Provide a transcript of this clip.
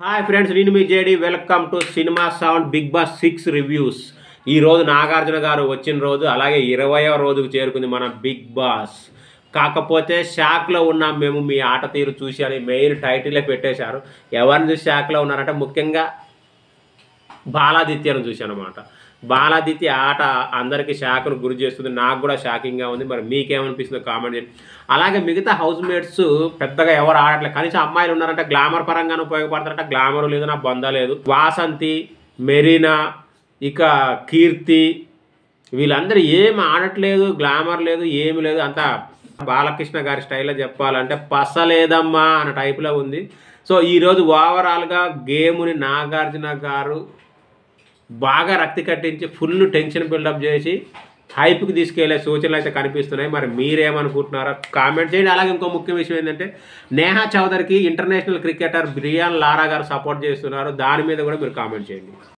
hi friends నేను మీ JD welcome to cinema sound Bigg Boss six reviews ఈ రోజు నాగార్జున గారు వచ్చిన రోజు అలాగే ఇరవయవ రోజుకు చేరుకుంది మన బిగ్ బాస్ కాకపోతే షాక్లో ఉన్నాం మేము మీ ఆట తీరు చూసి అని మెయిన్ టైటిలే పెట్టేశారు ఎవరిని చూసి షాక్లో ఉన్నారంటే ముఖ్యంగా బాలాదిత్యను చూసి అనమాట బాలాదిత్య ఆట అందరికీ షాక్ను గురి చేస్తుంది నాకు కూడా షాకింగ్గా ఉంది మరి మీకేమనిపిస్తుందో కామెంట్ చేయండి అలాగే మిగతా హౌస్ మేట్స్ పెద్దగా ఎవరు ఆడట్లేదు కనీసం అమ్మాయిలు ఉన్నారంటే గ్లామర్ పరంగానే ఉపయోగపడతారంటే గ్లామర్ లేదు నా బొంద లేదు వాసంతి మెరీనా ఇక కీర్తి వీళ్ళందరూ ఏం ఆడట్లేదు గ్లామర్ లేదు ఏమి లేదు అంతా బాలకృష్ణ గారి స్టైల్లో చెప్పాలంటే పసలేదమ్మా అన్న టైప్లో ఉంది సో ఈరోజు ఓవరాల్గా గేముని నాగార్జున గారు బాగా రక్తి కట్టించి ఫుల్ టెన్షన్ బిల్డప్ చేసి హైప్కి తీసుకెళ్లే సూచనలు అయితే కనిపిస్తున్నాయి మరి మీరేమనుకుంటున్నారో కామెంట్ చేయండి అలాగే ఇంకో ముఖ్య విషయం ఏంటంటే నేహా చౌదరికి ఇంటర్నేషనల్ క్రికెటర్ బ్రియాన్ లారా గారు సపోర్ట్ చేస్తున్నారు దాని మీద కూడా మీరు కామెంట్ చేయండి